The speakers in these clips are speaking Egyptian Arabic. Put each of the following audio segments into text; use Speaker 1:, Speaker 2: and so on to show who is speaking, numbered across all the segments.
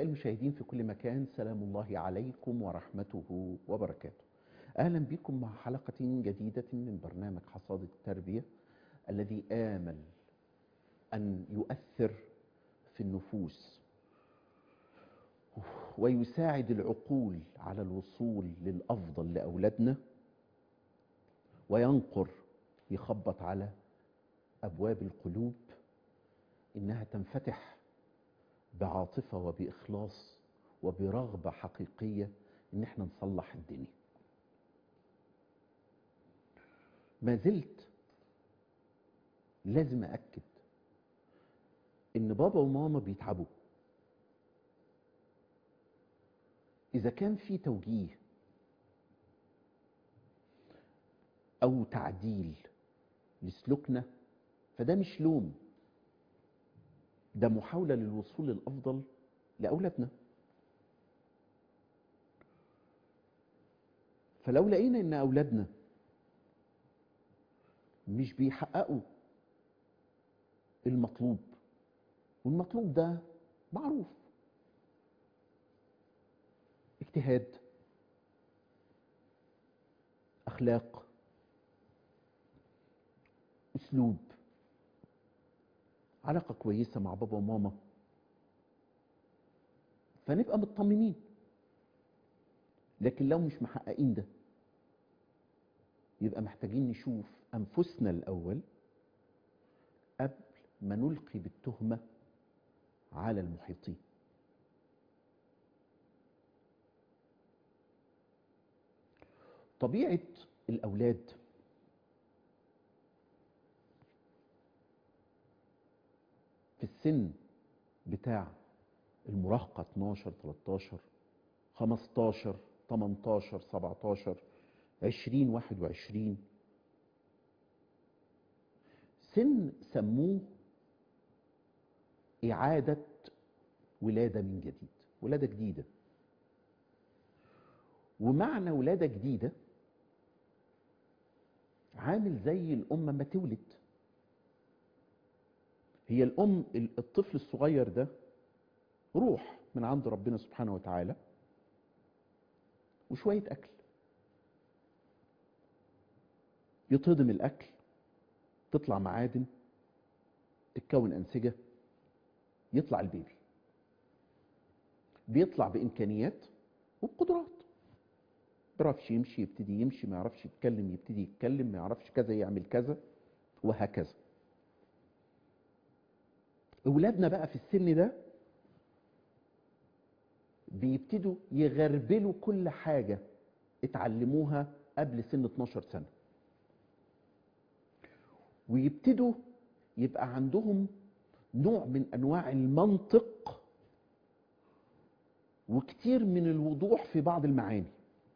Speaker 1: أعزائي المشاهدين في كل مكان سلام الله عليكم ورحمته وبركاته أهلا بكم مع حلقة جديدة من برنامج حصاد التربية الذي آمل أن يؤثر في النفوس ويساعد العقول على الوصول للأفضل لأولادنا وينقر يخبط على أبواب القلوب إنها تنفتح بعاطفة وبإخلاص وبرغبة حقيقية إن احنا نصلح الدنيا ما زلت لازم أأكد إن بابا وماما بيتعبوا إذا كان في توجيه أو تعديل لسلوكنا فده مش لوم ده محاولة للوصول للأفضل لأولادنا فلو لقينا إن أولادنا مش بيحققوا المطلوب والمطلوب ده معروف اجتهاد أخلاق أسلوب علاقة كويسة مع بابا وماما فنبقى مطمنين لكن لو مش محققين ده يبقى محتاجين نشوف أنفسنا الأول قبل ما نلقي بالتهمة على المحيطين طبيعة الأولاد في السن بتاع المراهقة 12 13 15 18 17 20 21 سن سموه إعادة ولادة من جديد ولادة جديدة ومعنى ولادة جديدة عامل زي الأم ما تولد هي الأم الطفل الصغير ده روح من عند ربنا سبحانه وتعالى وشوية أكل يتهضم الأكل تطلع معادن تتكون أنسجة يطلع البيبي بيطلع بإمكانيات وبقدرات بيعرفش يمشي يبتدي يمشي ما يعرفش يتكلم يبتدي يتكلم ما يعرفش كذا يعمل كذا وهكذا اولادنا بقى في السن ده بيبتدوا يغربلوا كل حاجة اتعلموها قبل سن 12 سنة ويبتدوا يبقى عندهم نوع من انواع المنطق وكتير من الوضوح في بعض المعاني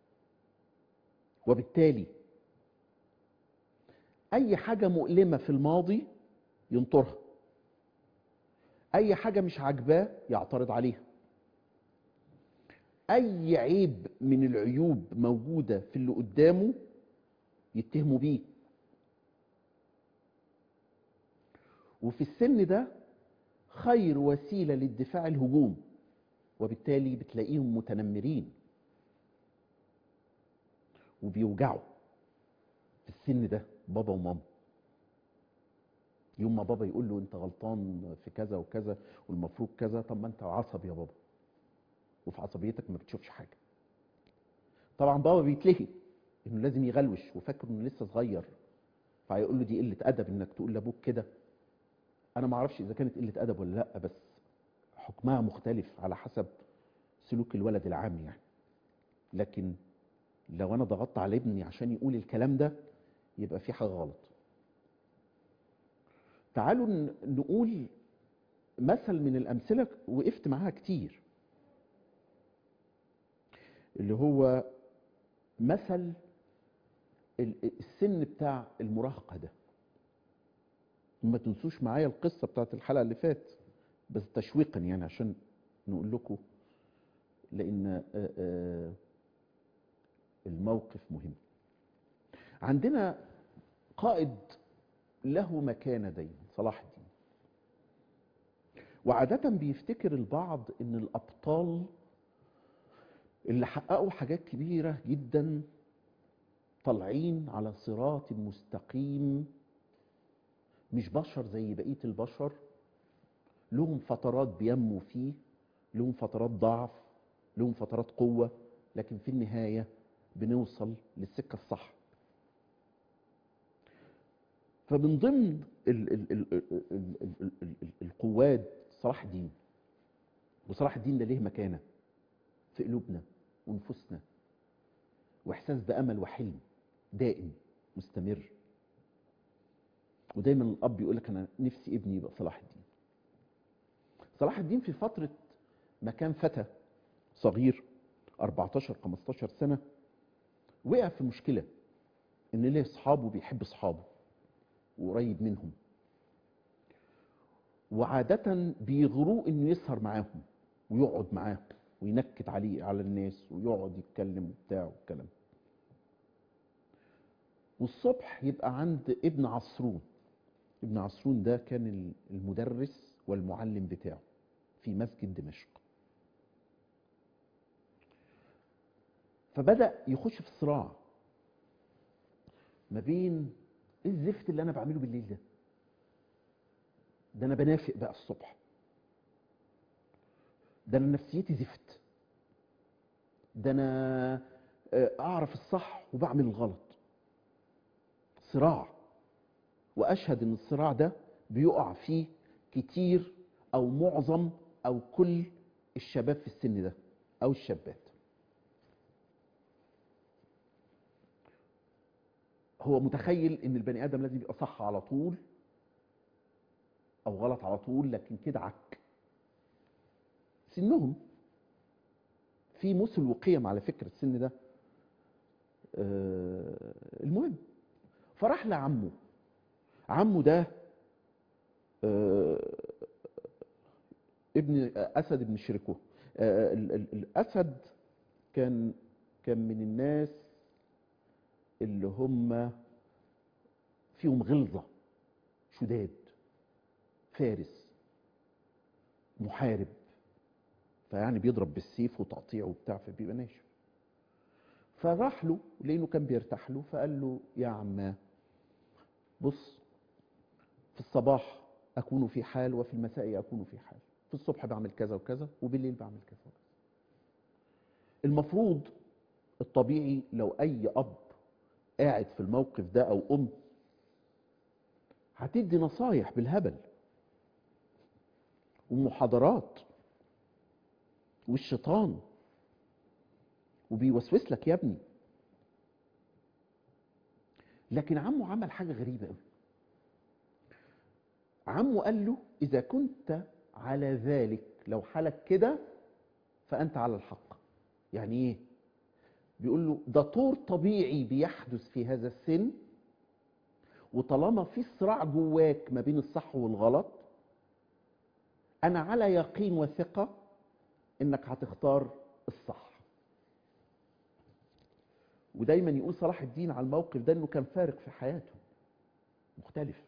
Speaker 1: وبالتالي اي حاجة مؤلمة في الماضي ينطرها اي حاجة مش عاجباه يعترض عليها اي عيب من العيوب موجودة في اللي قدامه يتهموا بيه وفي السن ده خير وسيلة للدفاع الهجوم وبالتالي بتلاقيهم متنمرين وبيوجعوا في السن ده بابا وماما يوم ما بابا يقول له انت غلطان في كذا وكذا والمفروض كذا طب ما انت عصبي يا بابا وفي عصبيتك ما بتشوفش حاجه طبعا بابا بيتلهي انه لازم يغلوش وفاكر انه لسه صغير فهيقول له دي قله ادب انك تقول لابوك كده انا ما اعرفش اذا كانت قله ادب ولا لا بس حكمها مختلف على حسب سلوك الولد العام يعني لكن لو انا ضغطت على ابني عشان يقول الكلام ده يبقى في حاجه غلط تعالوا نقول مثل من الامثله وقفت معاها كتير اللي هو مثل السن بتاع المراهقه ده ما تنسوش معايا القصه بتاعت الحلقه اللي فات بس تشويقا يعني عشان نقول لكم لان الموقف مهم عندنا قائد له مكانة دايما صلاح الدين وعادة بيفتكر البعض ان الابطال اللي حققوا حاجات كبيرة جدا طالعين على صراط مستقيم مش بشر زي بقية البشر لهم فترات بينمو فيه لهم فترات ضعف لهم فترات قوة لكن في النهاية بنوصل للسكة الصح فمن ضمن ال ال ال ال ال ال ال ال القواد صلاح الدين وصلاح الدين ده ليه مكانة في قلوبنا ونفوسنا واحساس بامل وحلم دائم مستمر ودايما الاب يقول لك انا نفسي ابني يبقى صلاح الدين صلاح الدين في فتره ما كان فتى صغير 14 15 سنه وقع في مشكله ان ليه اصحابه بيحب اصحابه وقريب منهم وعاده بيغروه انه يسهر معاهم ويقعد معاهم وينكت عليه على الناس ويقعد يتكلم وبتاع والكلام والصبح يبقى عند ابن عصرون ابن عصرون ده كان المدرس والمعلم بتاعه في مسجد دمشق فبدأ يخش في صراع ما بين ايه الزفت اللي انا بعمله بالليل ده ده انا بنافق بقى الصبح ده انا نفسيتي زفت ده انا اعرف الصح وبعمل الغلط صراع واشهد ان الصراع ده بيقع فيه كتير او معظم او كل الشباب في السن ده او الشابات هو متخيل ان البني ادم لازم يبقى صح على طول او غلط على طول لكن كده عك سنهم في مثل وقيم على فكرة السن ده آه المهم فراح لعمه عمه ده آه ابن اسد ابن شركه آه الاسد كان كان من الناس اللي هم فيهم غلظه شداد فارس محارب فيعني بيضرب بالسيف وتقطيع وبتاع فبيبقى ناشف فراح له لانه كان بيرتاح له فقال له يا عماه بص في الصباح اكون في حال وفي المساء اكون في حال في الصبح بعمل كذا وكذا وبالليل بعمل كذا وكذا المفروض الطبيعي لو اي اب قاعد في الموقف ده او ام هتدي نصايح بالهبل ومحاضرات والشيطان وبيوسوس لك يا ابني لكن عمه عمل حاجه غريبه قوي عمه قال له اذا كنت على ذلك لو حالك كده فانت على الحق يعني ايه بيقول له ده طور طبيعي بيحدث في هذا السن وطالما في صراع جواك ما بين الصح والغلط انا على يقين وثقه انك هتختار الصح ودايما يقول صلاح الدين على الموقف ده انه كان فارق في حياته مختلف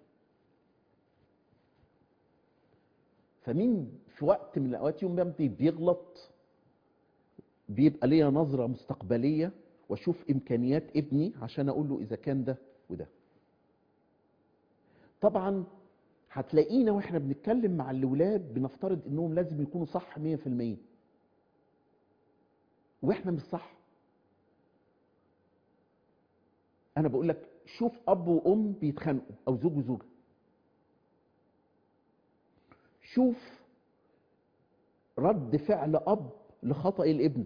Speaker 1: فمين في وقت من الاوقات يوم بيمضي بيغلط بيبقى ليا نظره مستقبليه واشوف امكانيات ابني عشان اقول له اذا كان ده وده طبعا هتلاقينا واحنا بنتكلم مع الاولاد بنفترض انهم لازم يكونوا صح 100% واحنا مش صح انا بقول لك شوف اب وام بيتخانقوا او زوج وزوجه شوف رد فعل اب لخطأ الابن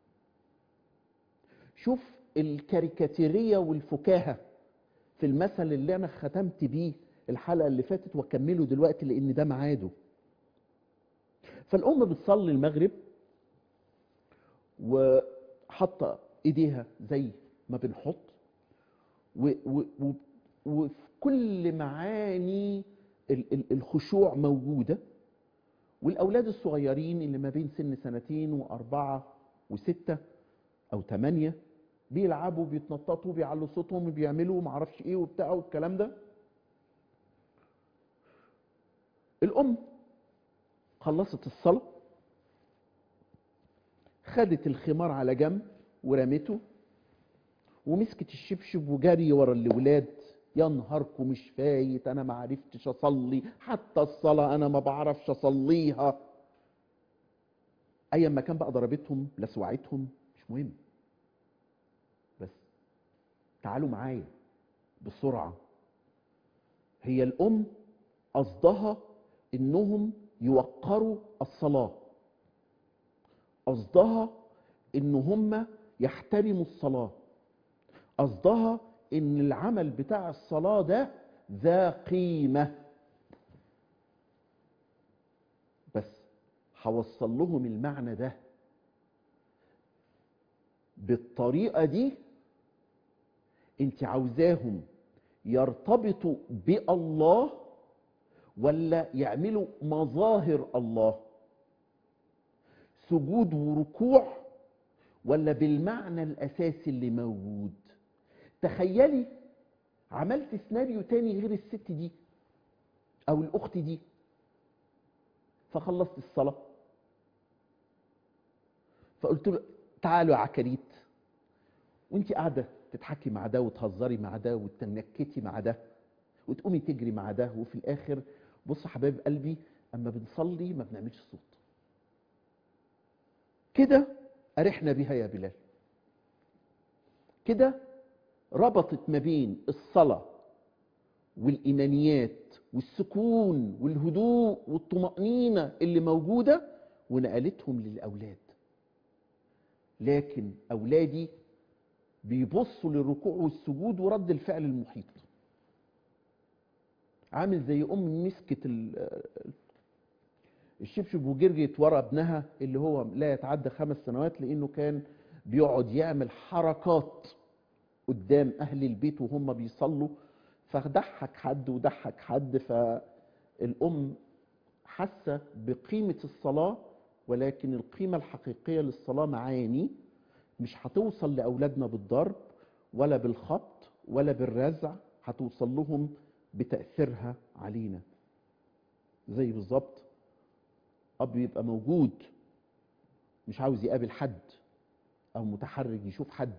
Speaker 1: شوف الكاريكاتيرية والفكاهة في المثل اللي انا ختمت بيه الحلقة اللي فاتت واكمله دلوقتي لان ده ميعاده فالام بتصلي المغرب وحاطه ايديها زي ما بنحط و و و وفي كل معاني ال ال الخشوع موجوده والاولاد الصغيرين اللي ما بين سن سنتين واربعه وسته او ثمانيه بيلعبوا بيتنططوا بيعلوا صوتهم بيعملوا معرفش ايه وبتاع والكلام ده الام خلصت الصلاة خدت الخمار على جنب ورمته ومسكت الشبشب وجري ورا الولاد يا نهاركم مش فايت انا ما عرفتش اصلي حتى الصلاه انا ما بعرفش اصليها ايا ما كان بقى ضربتهم لسوعتهم مش مهم بس تعالوا معايا بسرعه هي الام قصدها انهم يوقروا الصلاه قصدها ان هم يحترموا الصلاه قصدها ان العمل بتاع الصلاه ده ذا قيمه بس هوصل لهم المعنى ده بالطريقه دي انت عاوزاهم يرتبطوا بالله ولا يعملوا مظاهر الله سجود وركوع ولا بالمعنى الاساسي اللي موجود تخيلي عملت سيناريو تاني غير الست دي او الاخت دي فخلصت الصلاه فقلت له تعالوا يا عكريت وانت قاعده تضحكي مع ده وتهزري مع ده وتنكتي مع ده وتقومي تجري مع ده وفي الاخر بص يا حبايب قلبي اما بنصلي ما بنعملش صوت كده ارحنا بها يا بلال كده ربطت ما بين الصلاه والايمانيات والسكون والهدوء والطمانينه اللي موجوده ونقلتهم للاولاد لكن اولادي بيبصوا للركوع والسجود ورد الفعل المحيط عامل زي ام مسكت الشبشب وجرجت ورا ابنها اللي هو لا يتعدى خمس سنوات لانه كان بيقعد يعمل حركات قدام اهل البيت وهم بيصلوا فضحك حد وضحك حد فالام حاسه بقيمه الصلاه ولكن القيمه الحقيقيه للصلاه معاني مش هتوصل لاولادنا بالضرب ولا بالخبط ولا بالرزع هتوصل لهم بتاثيرها علينا زي بالظبط اب يبقى موجود مش عاوز يقابل حد او متحرج يشوف حد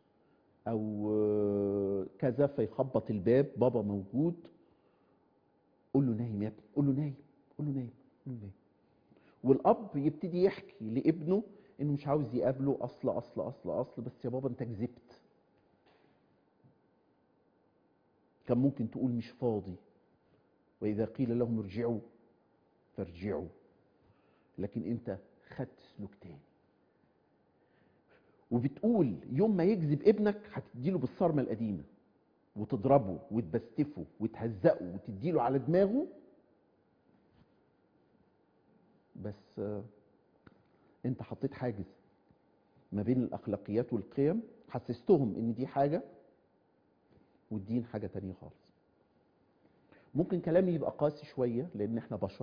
Speaker 1: او كذا فيخبط الباب بابا موجود قول له نايم يا ابني قول له نايم قول له نايم قول له نايم والاب يبتدي يحكي لابنه انه مش عاوز يقابله اصل اصل اصل اصل بس يا بابا انت كذبت كان ممكن تقول مش فاضي واذا قيل لهم ارجعوا فارجعوا لكن انت خدت سلوك تاني وبتقول يوم ما يكذب ابنك هتديله بالصرمه القديمه وتضربه وتبستفه وتهزقه وتديله على دماغه بس آه، انت حطيت حاجز ما بين الاخلاقيات والقيم حسستهم ان دي حاجه والدين حاجه تانية خالص ممكن كلامي يبقى قاسي شويه لان احنا بشر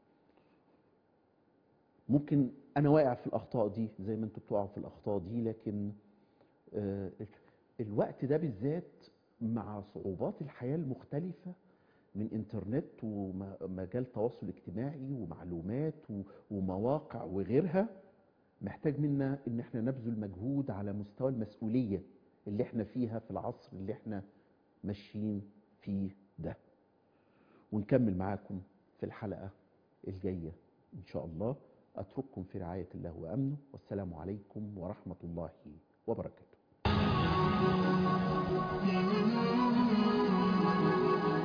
Speaker 1: ممكن انا واقع في الاخطاء دي زي ما انتوا بتقعوا في الاخطاء دي لكن آه، الوقت ده بالذات مع صعوبات الحياه المختلفه من انترنت ومجال تواصل اجتماعي ومعلومات و- ومواقع وغيرها محتاج منا ان احنا نبذل مجهود على مستوى المسؤوليه اللي احنا فيها في العصر اللي احنا ماشيين فيه ده ونكمل معاكم في الحلقه الجايه ان شاء الله اترككم في رعايه الله وامنه والسلام عليكم ورحمه الله وبركاته